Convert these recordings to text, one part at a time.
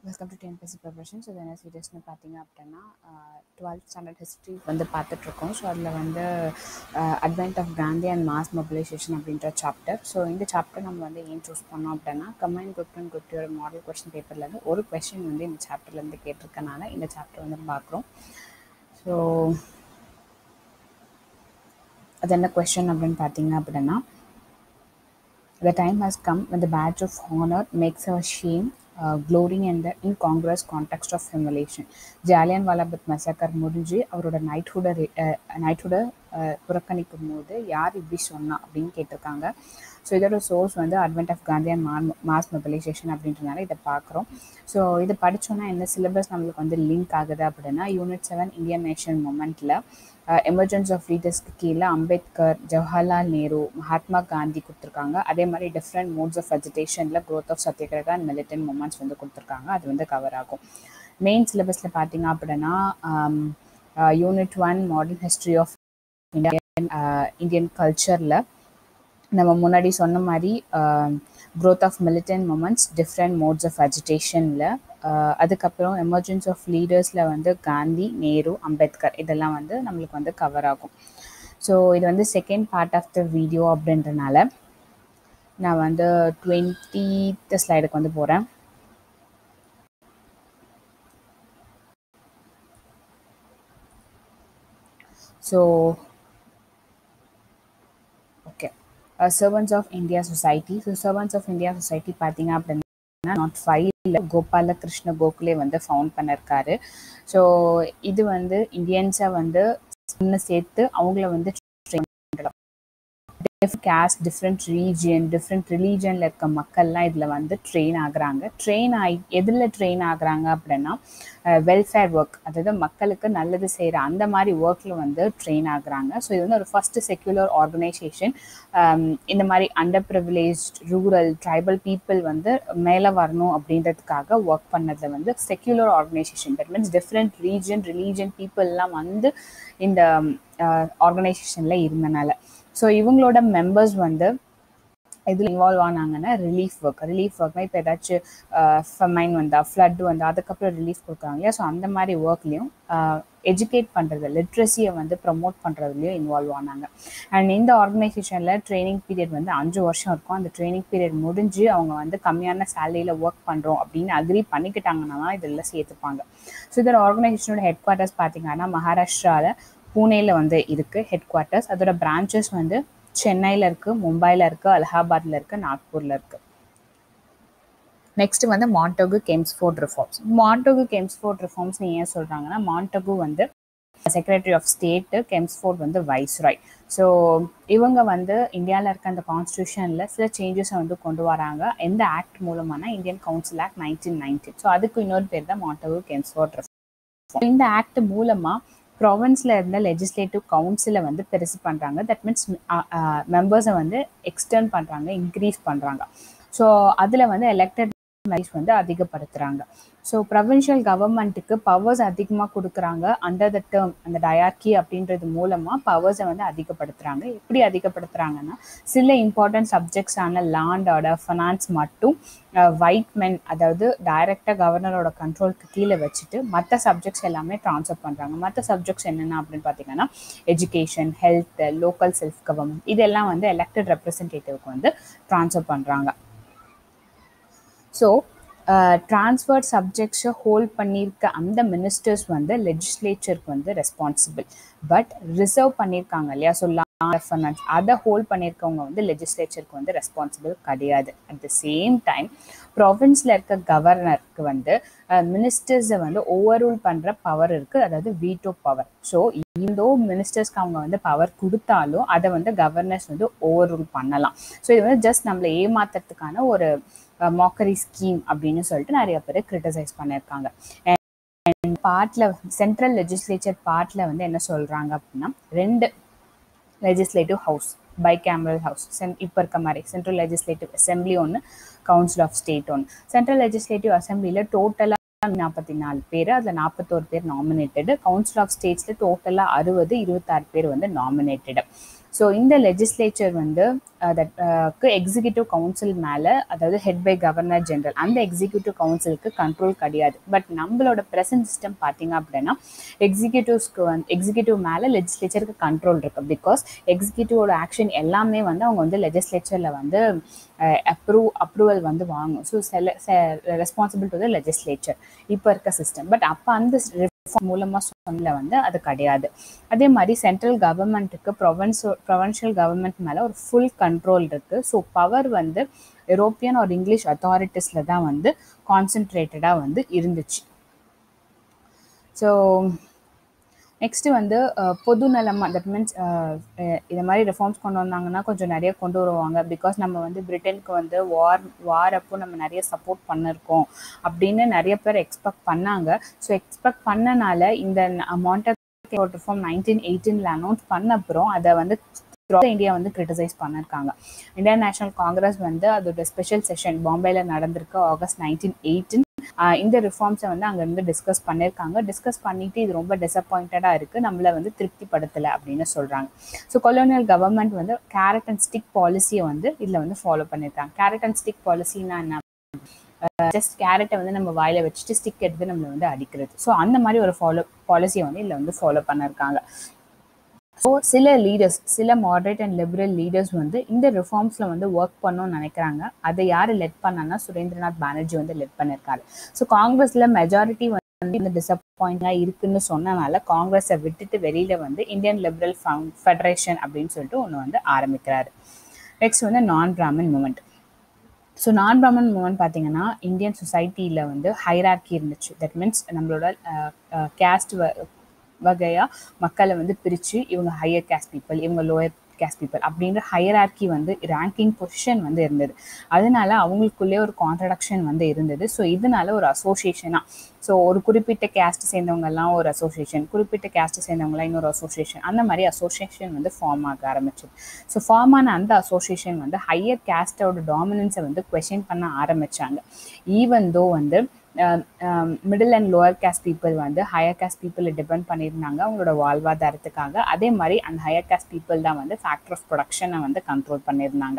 Welcome to TNPSC preparation so என்ன சீரியஸ்னு பார்த்தீங்க அப்படின்னா டுவெல்த் ஸ்டாண்டர்ட் ஹிஸ்ட்ரி வந்து பார்த்துட்ருக்கோம் ஸோ அதில் வந்து advent of Gandhi and mass mobilisation அப்படின்ற சாப்டர் ஸோ இந்த சாப்டர் நம்ம வந்து ஏன் சூஸ் பண்ணோம் அப்படின்னா combine group and group model question பேப்பர்லேருந்து ஒரு கொஸ்டின் வந்து இந்த சாப்டர்லேருந்து கேட்டிருக்கனால இந்த சாப்டர் வந்து பார்க்குறோம் ஸோ அது என்ன கொஸ்டின் அப்படின்னு பார்த்தீங்க அப்படின்னா The time has come when the badge of honor makes our shame, uh, glorying in the incongruous context of humiliation. Jallianwala வாலாபத் மசாக்கர் முடிஞ்சு அவரோட நைட்ஹுட நைட்ஹுட புறக்கணிக்கும் போது யார் இப்படி சொன்னா அப்படின்னு கேட்டிருக்காங்க ஸோ இதோட சோர்ஸ் வந்து அட்வென்ட் ஆஃப் காந்தி அண்ட் மா மாஸ் மொபிலைசேஷன் அப்படின்றனால இதை பார்க்குறோம் ஸோ இதை படித்தோன்னா என்ன சிலபஸ் நம்மளுக்கு வந்து லிங்க் ஆகுது அப்படின்னா யூனிட் செவன் இந்தியன் நேஷன் மூமெண்ட்டில் எமர்ஜென்ஸ் ஆஃப் லீடர்ஸ்க்கு கீழே அம்பேத்கர் ஜவஹர்லால் நேரு மகாத்மா காந்தி கொடுத்துருக்காங்க அதே மாதிரி டிஃப்ரெண்ட் மோட்ஸ் ஆஃப் எஜுகேஷனில் growth of Satyagraha and militant movements வந்து கொடுத்துருக்காங்க அது வந்து கவர் ஆகும் மெயின் சிலபஸில் பார்த்தீங்க அப்படின்னா unit one modern history of Indian Indian கல்ச்சரில் நம்ம முன்னாடி சொன்ன மாதிரி growth of militant movements different modes of அஜிடேஷனில் அதுக்கப்புறம் எமர்ஜென்ஸ் ஆஃப் லீடர்ஸில் வந்து காந்தி நேரு அம்பேத்கர் இதெல்லாம் வந்து நம்மளுக்கு வந்து கவர் ஆகும் ஸோ இது வந்து second part of the video அப்படின்றனால நான் வந்து டுவெண்ட்டீத் ஸ்லைடுக்கு வந்து போகிறேன் so okay servants of India society so servants of India society பார்த்தீங்க அப்படின்னா நாட் ஃபைவ்ல கோபால கிருஷ்ண கோகுலே வந்து ஃபவுண்ட் பண்ணிருக்காரு ஸோ இது வந்து இந்தியன்ஸை வந்து சேர்த்து அவங்கள வந்து கேஸ்ட் டிஃப்ரெண்ட் ரீஜியன் டிஃப்ரெண்ட் ரிலீஜனில் இருக்க மக்கள்லாம் இதில் வந்து ட்ரெயின் ஆகுறாங்க ட்ரெயின் ஆகி எதில் ட்ரெயின் ஆகுறாங்க அப்படின்னா வெல்ஃபேர் ஒர்க் அதாவது மக்களுக்கு நல்லது செய்கிற அந்த மாதிரி ஒர்க்கில் வந்து ட்ரெயின் ஆகுறாங்க ஸோ இது வந்து ஒரு ஃபஸ்ட்டு செக்யுலர் ஆர்கனைசேஷன் இந்த மாதிரி under privilege rural tribal people வந்து மேலே வரணும் அப்படின்றதுக்காக ஒர்க் பண்ணதில் வந்து secular organisation that means different region religion பீப்புளெலாம் வந்து இந்த ஆர்கனைசேஷனில் இருந்தனால ஸோ இவங்களோட மெம்பர்ஸ் வந்து இதில் இன்வால்வ் ஆனாங்கன்னா ரிலீஃப் ஒர்க் ரிலீஃப் ஒர்க்னா இப்போ ஏதாச்சும் ஃபமைன் வந்தா ஃப்ளட் வந்து அதுக்கப்புறம் ரிலீஃப் கொடுக்குறாங்க இல்லையா ஸோ அந்த மாதிரி ஒர்க்லேயும் எஜுகேட் பண்ணுறது லிட்ரஸியை வந்து ப்ரமோட் பண்ணுறதுலையும் இன்வால்வ் ஆனாங்க அண்ட் இந்த ஆர்கனைசேஷனில் ட்ரைனிங் பீரியட் வந்து அஞ்சு வருஷம் இருக்கும் அந்த ட்ரைனிங் பீரியட் முடிஞ்சு அவங்க வந்து கம்மியான சேலரியில் ஒர்க் பண்ணுறோம் அப்படின்னு அக்ரி பண்ணிக்கிட்டாங்கன்னா இதில் சேர்த்துப்பாங்க ஸோ இதோட ஆர்கனைசேஷனோட ஹெட் குவார்ட்டர்ஸ் பார்த்தீங்கன்னா மகாராஷ்டிராவில் பூனேயில் வந்து இருக்குது ஹெட் குவார்ட்டர்ஸ் அதோட பிரான்ச்சஸ் வந்து சென்னையில் இருக்குது மும்பையில் இருக்குது அலகாபாத்தில் இருக்குது நாக்பூரில் இருக்குது நெக்ஸ்ட் வந்து மாண்டோகு கெம்ஸ்ஃபோர்ட் ரிஃபார்ம்ஸ் மாண்டோகு கெம்ஸ்ஃபோர்ட் ரிஃபார்ம்ஸ்னு ஏன் சொல்கிறாங்கன்னா மாண்டோகு வந்து செக்ரட்டரி ஆஃப் ஸ்டேட்டு கெம்ஸ்ஃபோர்ட் வந்து வைஸ்ராய் ஸோ இவங்க வந்து இந்தியாவில் இருக்க அந்த கான்ஸ்டியூஷனில் சில சேஞ்சஸை வந்து கொண்டு வராங்க எந்த ஆக்ட் மூலமான Indian council act nineteen nineteen so அதுக்கு இன்னொரு பேர் தான் மாண்டோகு கெம்ஸ்ஃபோர்ட் ரிஃபார்ம் இந்த ஆக்ட் மூலமாக ப்ராவின்ஸில் இருந்த லெஜிஸ்லேட்டிவ் கவுன்சிலை வந்து பெருசு பண்ணுறாங்க தட் மீன்ஸ் மெம்பர்ஸை வந்து எக்ஸ்டர்ன் பண்ணுறாங்க இன்க்ரீஸ் பண்ணுறாங்க ஸோ அதில் வந்து எலெக்டட் வந்து அதிகப்படுத்துகிறாங்க ஸோ ப்ரொவின்ஷியல் கவர்மெண்ட்டுக்கு பவர்ஸ் அதிகமாக கொடுக்குறாங்க அண்டர் த டேர்ம் அந்த டயார்கி அப்படின்றது மூலமாக பவர்ஸை வந்து அதிகப்படுத்துகிறாங்க எப்படி அதிகப்படுத்துகிறாங்கன்னா சில இம்பார்ட்டன்ட் சப்ஜெக்ட்ஸான லேண்ட் ஆர்டர் ஃபைனான்ஸ் மட்டும் ஒயிட் மென் அதாவது டைரெக்டாக கவர்னரோட கண்ட்ரோலுக்கு கீழே வச்சுட்டு மற்ற சப்ஜெக்ட்ஸ் எல்லாமே ட்ரான்ஸ்ஃபர் பண்ணுறாங்க மற்ற சப்ஜெக்ட்ஸ் என்னென்ன அப்படின்னு பார்த்தீங்கன்னா education health local self government இதெல்லாம் வந்து எலெக்டட் ரெப்ரசன்டேட்டிவ்க்கு வந்து ட்ரான்ஸ்ஃபர் பண்ணுறாங்க ஸோ ட்ரான்ஸ்ஃபர் சப்ஜெக்ட்ஸை ஹோல்ட் பண்ணியிருக்க அந்த மினிஸ்டர்ஸ் வந்து லெஜிஸ்லேச்சருக்கு வந்து ரெஸ்பான்சிபிள் பட் ரிசர்வ் பண்ணியிருக்காங்க இல்லையா சொல்லலாம் ஃபைனான்ஸ் அதை ஹோல்ட் பண்ணியிருக்கவங்க வந்து லெஜிஸ்லேச்சருக்கு வந்து ரெஸ்பான்சிபிள் கிடையாது அட் த சேம் டைம் ப்ராவின்ஸில் இருக்க கவர்னருக்கு வந்து மினிஸ்டர்ஸை வந்து ஓவர் ரூல் பண்ணுற பவர் இருக்குது அதாவது வீட்டோ பவர் ஸோ இந்தோ மினிஸ்டர்ஸ்க்கு அவங்க வந்து பவர் கொடுத்தாலும் அதை வந்து கவர்னர்ஸ் வந்து ஓவர் ரூல் பண்ணலாம் ஸோ இது வந்து ஜஸ்ட் நம்மளை ஏமாத்துறதுக்கான ஒரு மாக்கரி ஸ்கீம் அப்படின்னு சொல்லிட்டு நிறைய பேர் கிரிட்டிசைஸ் பண்ணியிருக்காங்க பார்ட்டில் சென்ட்ரல் லெஜிஸ்லேச்சர் பார்ட்டில் வந்து என்ன சொல்கிறாங்க அப்படின்னா ரெண்டு legislative house bicameral house சென் இப்போ இருக்க மாதிரி சென்ட்ரல் லெஜிஸ்லேட்டிவ் அசம்பிளி ஒன்று கவுன்சில் ஆஃப் ஸ்டேட் ஒன்று சென்ட்ரல் லெஜிஸ்லேட்டிவ் அசம்பிளியில் டோட்டலாக நாற்பத்தி நாலு பேர் அதில் நாற்பத்தோரு பேர் நாமினேட்டடு கவுன்சில் ஆஃப் ஸ்டேட்ஸில் டோட்டலாக அறுபது இருபத்தாறு பேர் வந்து நாமினேட்டடு ஸோ இந்த லெஜிஸ்லேச்சர் வந்து தட் எக்ஸிக்யூட்டிவ் கவுன்சில் மேலே அதாவது ஹெட் பை கவர்னர் ஜெனரல் அந்த எக்ஸிக்யூட்டிவ் கவுன்சிலுக்கு கண்ட்ரோல் கிடையாது பட் நம்மளோட ப்ரெசன்ட் சிஸ்டம் பார்த்தீங்க அப்படின்னா எக்ஸிக்யூட்டிவ்ஸ்க்கு வந்து எக்ஸிக்யூட்டிவ் மேலே லெஜிஸ்லேச்சருக்கு கண்ட்ரோல் இருக்குது பிகாஸ் எக்ஸிக்யூட்டிவோட ஆக்ஷன் எல்லாமே வந்து அவங்க வந்து லெஜிஸ்லேச்சரில் வந்து அப்ரூவ் அப்ரூவல் வந்து வாங்கும் ஸோ செல ரெஸ்பான்சிபிள் டு த லெஜிஸ்லேச்சர் இப்போ இருக்க சிஸ்டம் பட் அப்போ அந்த ரிஃபார்ம் மூலமாக சொன்ன வந்து அது கிடையாது அதே மாதிரி சென்ட்ரல் கவர்மெண்ட்டுக்கு ப்ரொவன்ஸ் ப்ரொவன்ஷியல் கவர்மெண்ட் மேலே ஒரு ஃபுல் கண்ட்ரோல் இருக்குது ஸோ பவர் வந்து யூரோப்பியன் ஒரு இங்கிலீஷ் அத்தாரிட்டிஸில் தான் வந்து கான்சென்ட்ரேட்டடாக வந்து இருந்துச்சு ஸோ நெக்ஸ்ட்டு வந்து பொது நலமாக தட் மீன்ஸ் இது மாதிரி ரிஃபார்ம்ஸ் கொண்டு வந்தாங்கன்னா கொஞ்சம் நிறைய கொண்டு வருவாங்க பிகாஸ் நம்ம வந்து பிரிட்டனுக்கு வந்து வார் வார் அப்போ நம்ம நிறைய சப்போர்ட் பண்ணியிருக்கோம் அப்படின்னு நிறைய பேர் எக்ஸ்பெக்ட் பண்ணாங்க ஸோ எக்ஸ்பெக்ட் பண்ணனால இந்த மாண்டர் ரிஃபார்ம் நைன்டீன் எயிட்டீனில் அனௌன்ஸ் பண்ண அப்புறம் அதை வந்து இந்தியா வந்து கிரிட்டிசைஸ் பண்ணியிருக்காங்க இந்தியன் நேஷனல் காங்கிரஸ் வந்து அதோட ஸ்பெஷல் செஷன் பாம்பேல நடந்திருக்கு ஆகஸ்ட் நைன்டீன் எயிட்டீன் இந்த ரிஃபார்ம்ஸை வந்து அங்கேருந்து டிஸ்கஸ் பண்ணியிருக்காங்க டிஸ்கஸ் பண்ணிட்டு இது ரொம்ப டிசப்பாயிண்டடாக இருக்குது நம்மளை வந்து திருப்திப்படுத்தலை அப்படின்னு சொல்கிறாங்க ஸோ கொலோனியல் கவர்மெண்ட் வந்து கேரட் அண்ட் ஸ்டிக் பாலிசியை வந்து இதில் வந்து ஃபாலோ பண்ணியிருக்காங்க கேரட் அண்ட் ஸ்டிக் பாலிசின்னா என்ன ஜஸ்ட் கேரட்டை வந்து நம்ம வாயில வச்சுட்டு ஸ்டிக் எடுத்து நம்மளை வந்து அடிக்கிறது ஸோ அந்த மாதிரி ஒரு ஃபாலோ பாலிசியை வந்து இதில் வந்து ஃபாலோ பண்ணியிருக்காங்க ஸோ சில லீடர்ஸ் சில மாடரேட் அண்ட் லிபரல் லீடர்ஸ் வந்து இந்த ரிஃபார்ம்ஸில் வந்து ஒர்க் பண்ணணும்னு நினைக்கிறாங்க அதை யார் லெட் பண்ணான்னா சுரேந்திரநாத் பானர்ஜி வந்து லெட் பண்ணியிருக்காரு ஸோ காங்கிரஸில் மெஜாரிட்டி வந்து இந்த டிசப்பாயிண்டாக இருக்குன்னு சொன்னனால காங்கிரஸை விட்டுட்டு வெளியில் வந்து இந்தியன் லிபரல் ஃபெடரேஷன் அப்படின்னு சொல்லிட்டு ஒன்று வந்து ஆரம்பிக்கிறாரு நெக்ஸ்ட் வந்து நான் பிராமின் மூமெண்ட் ஸோ நான் பிராமன் மூமெண்ட் பார்த்தீங்கன்னா இந்தியன் சொசைட்டியில் வந்து ஹைரார்கி இருந்துச்சு தட் மீன்ஸ் நம்மளோட கேஸ்ட் வகையாக மக்களை வந்து பிரித்து இவங்க ஹையர் கேஸ்ட் பீப்புள் இவங்க லோயர் கேஸ்ட் பீப்புள் அப்படின்ற ஹையரார்கி வந்து ரேங்கிங் பொசிஷன் வந்து இருந்தது அதனால அவங்களுக்குள்ளே ஒரு கான்ட்ரடக்ஷன் வந்து இருந்தது ஸோ இதனால ஒரு அசோசியேஷனாக ஸோ ஒரு குறிப்பிட்ட கேஸ்ட் சேர்ந்தவங்கெல்லாம் ஒரு அசோசியேஷன் குறிப்பிட்ட கேஸ்ட் சேர்ந்தவங்களாம் இன்னொரு அசோசியேஷன் அந்த மாதிரி அசோசியேஷன் வந்து ஃபார்ம் ஆக ஆரம்பிச்சது ஸோ ஃபார்ம் ஆன அந்த அசோசியேஷன் வந்து ஹையர் கேஸ்டோட டாமினன்ஸை வந்து கொஷின் பண்ண ஆரம்பித்தாங்க ஈவன் தோ வந்து middle and lower caste people வந்து ஹையர் கேஸ்ட் பீப்புளை டிபெண்ட் பண்ணியிருந்தாங்க அவங்களோட வாழ்வாதாரத்துக்காக அதே மாதிரி அந்த ஹையர் கேஸ்ட் பீப்புள் தான் வந்து ஃபேக்டர் ஆஃப் ப்ரொடக்ஷனை வந்து கண்ட்ரோல் பண்ணியிருந்தாங்க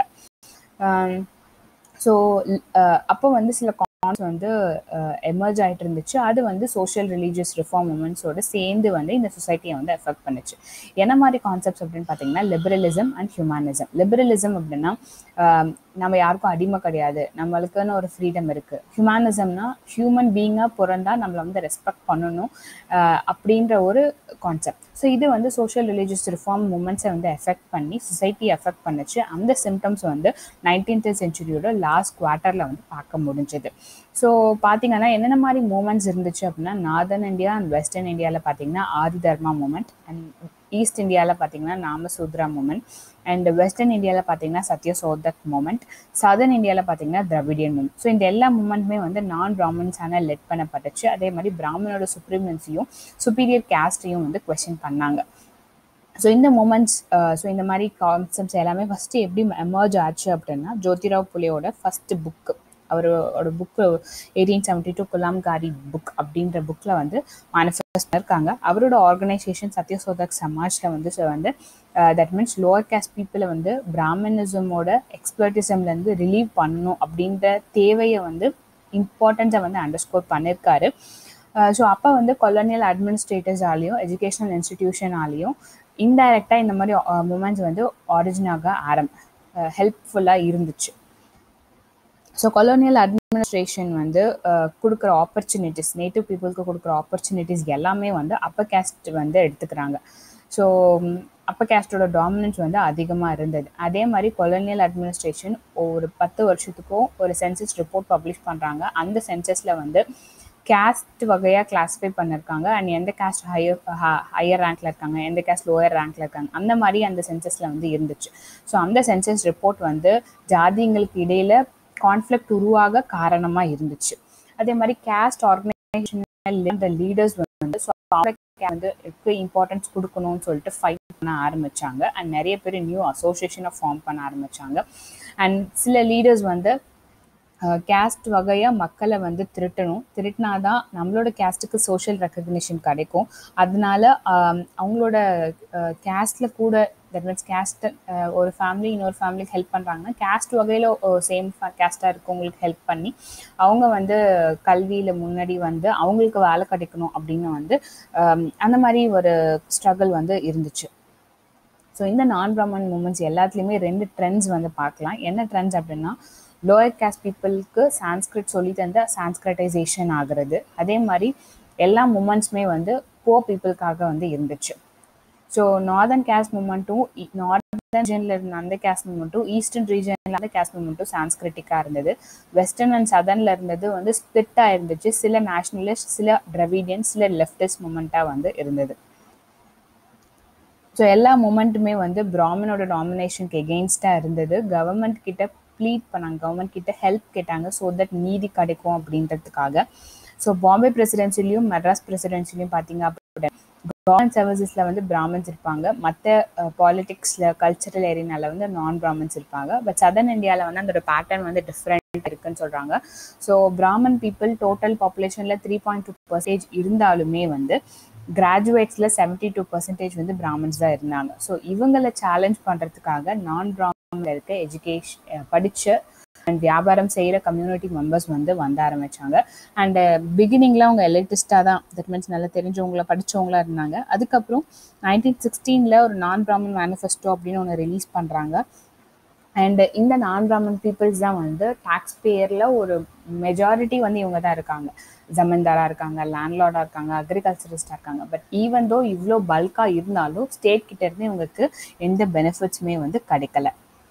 ஸோ அப்போ வந்து சில கான்ஸ் வந்து எமர்ஜ் ஆகிட்டு இருந்துச்சு அது வந்து சோஷியல் ரிலீஜியஸ் ரிஃபார்ம் மூமெண்ட்ஸோட சேர்ந்து வந்து இந்த சொசைட்டியை வந்து எஃபெக்ட் பண்ணுச்சு என்ன மாதிரி கான்செப்ட்ஸ் அப்படின்னு பார்த்தீங்கன்னா லிபரலிசம் அண்ட் ஹியூமனிசம் லிபரலிசம் அப்படின்னா நம்ம யாருக்கும் அடிமை கிடையாது நம்மளுக்குன்னு ஒரு ஃப்ரீடம் இருக்குது ஹியூமனிசம்னா ஹியூமன் பீயிங்காக பிறந்தா நம்மளை வந்து ரெஸ்பெக்ட் பண்ணணும் அப்படின்ற ஒரு கான்செப்ட் ஸோ இது வந்து சோஷியல் ரிலீஜியஸ் ரிஃபார்ம் மூமெண்ட்ஸை வந்து எஃபெக்ட் பண்ணி சொசைட்டி எஃபெக்ட் பண்ணுச்சு அந்த சிம்டம்ஸ் வந்து நைன்டீன்த் சென்ச்சுரியோட லாஸ்ட் குவார்ட்டரில் வந்து பார்க்க முடிஞ்சது ஸோ பார்த்தீங்கன்னா என்னென்ன மாதிரி மூமெண்ட்ஸ் இருந்துச்சு அப்படின்னா நார்தர்ன் இந்தியா அண்ட் வெஸ்டர்ன் இந்தியாவில் பார்த்தீங்கன்னா Adi Dharma movement and east இந்தியாவில் பார்த்தீங்கன்னா நாமசூத்ரா மூமெண்ட் அண்ட் வெஸ்டர்ன் இந்தியாவில் பார்த்தீங்கன்னா சத்யசோதக் மூமெண்ட் சதர்ன் இந்தியாவில் பார்த்தீங்கன்னா திராவிடியன் மூமெண்ட் ஸோ இந்த எல்லா மூமெண்ட்டுமே வந்து நான் பிராமின்ஸான லெட் பண்ணப்பட்டுச்சு அதே மாதிரி பிராமணோட சுப்ரீமன்சியும் சுப்பீரியர் கேஸ்டையும் வந்து கொஸ்டின் பண்ணாங்க ஸோ இந்த மூமெண்ட்ஸ் ஸோ இந்த மாதிரி கான்செப்ட்ஸ் எல்லாமே ஃபஸ்ட்டு எப்படி எமர்ஜ் ஆச்சு அப்படின்னா ஜோதிராவ் புலேயோட ஃபஸ்ட்டு புக்கு அவரோட book eighteen seventy two Gulamgiri book அப்படின்ற புக்கில் வந்து மேனிஃபெஸ்ட் இருக்காங்க அவரோட ஆர்கனைசேஷன் சத்யசோதக் சமாஜில் வந்து வந்து தட் மீன்ஸ் லோவர் கேஸ்ட் பீப்புளை வந்து பிராமணிசமோட எக்ஸ்பர்டிசம்லேருந்து ரிலீவ் பண்ணணும் அப்படின்ற தேவையை வந்து இம்பார்ட்டன்ஸை வந்து அண்டர்ஸ்கோர் பண்ணியிருக்காரு ஸோ அப்போ வந்து கொலோனியல் அட்மினிஸ்ட்ரேட்டர்ஸாலேயும் எஜுகேஷனல் இன்ஸ்டிடியூஷனாலேயும் இன்டைரக்டாக இந்த மாதிரி மூமெண்ட்ஸ் வந்து ஆரிஜினாக ஆரம் ஹெல்ப்ஃபுல்லாக இருந்துச்சு ஸோ கொலோனியல் அட்மினிஸ்ட்ரேஷன் வந்து கொடுக்குற ஆப்பர்ச்சுனிட்டிஸ் நேட்டிவ் பீப்புளுக்கு கொடுக்குற ஆப்பர்ச்சுனிட்டிஸ் எல்லாமே வந்து அப்பர் கேஸ்ட் வந்து எடுத்துக்கிறாங்க ஸோ அப்பர் கேஸ்டோட டாமினன்ஸ் வந்து அதிகமாக இருந்தது அதே மாதிரி கொலோனியல் அட்மினிஸ்ட்ரேஷன் ஒரு பத்து வருஷத்துக்கும் ஒரு சென்சஸ் ரிப்போர்ட் பப்ளிஷ் பண்ணுறாங்க அந்த சென்சஸில் வந்து கேஸ்ட் வகையாக கிளாஸிஃபை பண்ணியிருக்காங்க அண்ட் எந்த கேஸ்ட் ஹையர் ஹையர் ரேங்க்ல இருக்காங்க எந்த கேஸ்ட் லோயர் ரேங்க்ல இருக்காங்க அந்த மாதிரி அந்த சென்சஸில் வந்து இருந்துச்சு ஸோ அந்த சென்சஸ் ரிப்போர்ட் வந்து ஜாதிங்களுக்கு இடையில கான்ஃப்ளிக்ட் உருவாக காரணமாக இருந்துச்சு அதே மாதிரி கேஸ்ட் ஆர்கனைசேஷன் லீடர்ஸ் வந்து வந்து எப்போ இம்பார்ட்டன்ஸ் கொடுக்கணும்னு சொல்லிட்டு ஃபைட் பண்ண ஆரம்பிச்சாங்க அண்ட் நிறைய பேர் நியூ அசோசியேஷனை ஃபார்ம் பண்ண ஆரம்பிச்சாங்க அண்ட் சில லீடர்ஸ் வந்து கேஸ்ட் வகையாக மக்களை வந்து திருட்டணும் திருட்டினாதான் நம்மளோட கேஸ்ட்டுக்கு சோஷியல் ரெக்கக்னிஷன் கிடைக்கும் அதனால அவங்களோட கேஸ்டில் கூட தட் மீன்ஸ் கேஸ்ட் ஒரு ஃபேமிலி இன்னொரு ஃபேமிலிக்கு ஹெல்ப் பண்ணுறாங்கன்னா கேஸ்ட் வகையில் சேம் கேஸ்ட்டாக இருக்கவங்களுக்கு ஹெல்ப் பண்ணி அவங்க வந்து கல்வியில் முன்னாடி வந்து அவங்களுக்கு வேலை கிடைக்கணும் அப்படின்னு வந்து அந்த மாதிரி ஒரு ஸ்ட்ரகிள் வந்து இருந்துச்சு ஸோ இந்த நான் பிராமன் மூமெண்ட்ஸ் எல்லாத்துலேயுமே ரெண்டு ட்ரெண்ட்ஸ் வந்து பார்க்கலாம் என்ன ட்ரெண்ட்ஸ் அப்படின்னா லோயர் கேஸ்ட் பீப்புளுக்கு சான்ஸ்கிரிட் சொல்லி தந்த சான்ஸ்கிரிட்டைசேஷன் ஆகிறது அதே மாதிரி எல்லா மூமெண்ட்ஸுமே வந்து போ பீப்புளுக்காக வந்து இருந்துச்சு ஸோ நார்தர்ன் கேஸ்ட் மூமெண்ட்டும் நார்தர்ன் ரீஜனில் இருந்த அந்த கேஸ்ட் மூமெண்ட்டும் ஈஸ்டர்ன் ரீஜனில் அந்த கேஸ்ட் மூமெண்ட்டும் சான்ஸ்கிரிட்டிக்காக இருந்தது வெஸ்டர்ன் அண்ட் சதர்னில் இருந்தது வந்து ஸ்பிட்டாக இருந்துச்சு சில நேஷனலிஸ்ட் சில ட்ரவிடியன் சில லெஃப்டிஸ்ட் மூமெண்ட்டாக வந்து இருந்தது ஸோ எல்லா மூமெண்ட்டுமே வந்து பிராமினோட டாமினேஷனுக்கு எகெயின்ஸ்டாக இருந்தது கவர்மெண்ட் கிட்ட ப்ளீட் பண்ணாங்க கவர்மெண்ட் கிட்ட ஹெல்ப் கேட்டாங்க ஸோ தட் நீதி கிடைக்கும் அப்படின்றதுக்காக ஸோ பாம்பே பிரசிடென்சிலையும் மெட்ராஸ் பிரசிடென்சிலையும் பார்த்தீங்க அப்படின்னா கவர்மெண்ட் சர்வீசஸில் வந்து பிராமின்ஸ் இருப்பாங்க மற்ற பாலிடிக்ஸில் கல்ச்சரல் ஏரியாவில் வந்து நான் பிராமின்ஸ் இருப்பாங்க பட் சதர்ன் இந்தியாவில் வந்து அந்த பேட்டர்ன் வந்து டிஃப்ரெண்ட் இருக்குன்னு சொல்கிறாங்க ஸோ பிராமன் பீப்புள் டோட்டல் பாப்புலேஷனில் த்ரீ பாயிண்ட் டூ பர்சன்டேஜ் இருந்தாலுமே வந்து கிராஜுவேட்ஸில் செவன்டி டூ பர்சன்டேஜ் வந்து பிராமின்ஸ் தான் இருந்தாங்க ஸோ இவங்களை சேலஞ்ச் பண்ணுறதுக்காக நான் பிராமில் இருக்க எஜுகேஷன் படித்த அண்ட் வியாபாரம் செய்கிற கம்யூனிட்டி மெம்பர்ஸ் வந்து வந்த ஆரம்பித்தாங்க அண்ட் பிகினிங்கில் அவங்க எலக்ட்ரிஸ்டாக தான் தட் மீன்ஸ் நல்லா தெரிஞ்சவங்கள படித்தவங்களா இருந்தாங்க அதுக்கப்புறம் நைன்டீன் சிக்ஸ்டீனில் ஒரு நான் பிராமன் மேனிஃபெஸ்டோ அப்படின்னு ஒன்று ரிலீஸ் பண்ணுறாங்க அண்ட் இந்த நான் பிராமன் பீப்புள்ஸ் தான் வந்து டாக்ஸ் பேயரில் ஒரு மெஜாரிட்டி வந்து இவங்க தான் இருக்காங்க ஜமீன்தாராக இருக்காங்க லேண்ட்லார்டாக இருக்காங்க அக்ரிகல்ச்சரிஸ்டாக இருக்காங்க பட் ஈவன் தோ இவ்வளோ பல்காக இருந்தாலும் ஸ்டேட் கிட்டேருந்து இவங்களுக்கு எந்த பெனிஃபிட்ஸுமே வந்து கிடைக்கல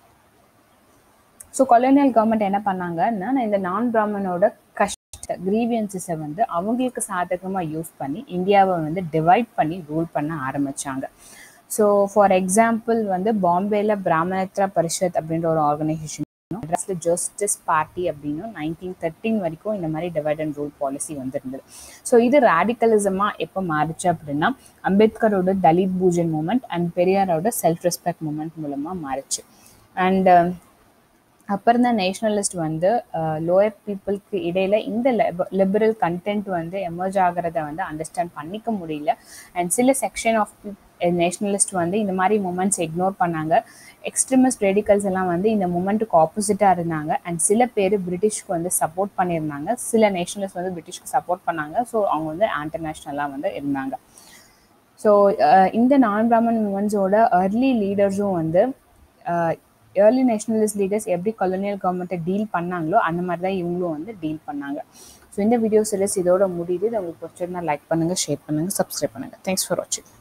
ஸோ கொலோனியல் கவர்மெண்ட் என்ன பண்ணாங்கன்னா இந்த நான் பிராமனோட கஷ்ட கிரீவியன்சஸை வந்து அவங்களுக்கு சாதகமாக யூஸ் பண்ணி இந்தியாவை வந்து டிவைட் பண்ணி ரூல் பண்ண ஆரம்பித்தாங்க ஸோ ஃபார் எக்ஸாம்பிள் வந்து பாம்பேல பிராமணத்ரா பரிஷத் அப்படின்ற ஒரு ஆர்கனைசேஷன் மெட்ராஸில் ஜஸ்டிஸ் பார்ட்டி அப்படின்னு நைன்டீன் தேர்ட்டின் வரைக்கும் இந்த மாதிரி டிவைட் அண்ட் ரூல் பாலிசி வந்துருந்தது ஸோ இது ரேடிக்கலிசமாக எப்போ மாறிச்சு அப்படின்னா அம்பேத்கரோட தலித் பூஜன் மூமெண்ட் அண்ட் பெரியாரோட செல்ஃப் ரெஸ்பெக்ட் மூமெண்ட் மூலமாக மாறிச்சு அண்ட் அப்புறம் தான் நேஷ்னலிஸ்ட் வந்து லோயர் பீப்புளுக்கு இடையில இந்த லிபரல் கண்டென்ட் வந்து எமர்ஜ் ஆகிறத வந்து அண்டர்ஸ்டாண்ட் பண்ணிக்க முடியல அண்ட் சில செக்ஷன் ஆஃப் நேஷ்னலிஸ்ட் வந்து இந்த மாதிரி மூமெண்ட்ஸ் இக்னோர் பண்ணாங்க எக்ஸ்ட்ரீமிஸ்ட் ரெடிக்கல்ஸ் எல்லாம் வந்து இந்த மூமெண்ட்டுக்கு ஆப்போசிட்டாக இருந்தாங்க அண்ட் சில பேர் பிரிட்டிஷ்க்கு வந்து சப்போர்ட் பண்ணியிருந்தாங்க சில நேஷனலிஸ்ட் வந்து பிரிட்டிஷ்க்கு சப்போர்ட் பண்ணாங்க ஸோ அவங்க வந்து இன்டர்நேஷ்னலாக வந்து இருந்தாங்க ஸோ இந்த நான் பிராமன் மூமெண்ட்ஸோட அர்லி லீடர்ஸும் வந்து ஏர்லி நேஷனலிஸ்ட் லீடர்ஸ் எப்படி கொலோனியல் கவர்மெண்ட்டை டீல் பண்ணாங்களோ அந்த மாதிரி தான் இவங்களும் வந்து டீல் பண்ணாங்க ஸோ இந்த வீடியோ சீரிஸ் இதோட முடியுது இதை உங்களுக்கு பிடிச்சிருந்தா லைக் பண்ணுங்கள் ஷேர் பண்ணுங்கள் சப்ஸ்கிரைப் பண்ணுங்கள் தேங்க்ஸ் ஃபார் வாட்சிங்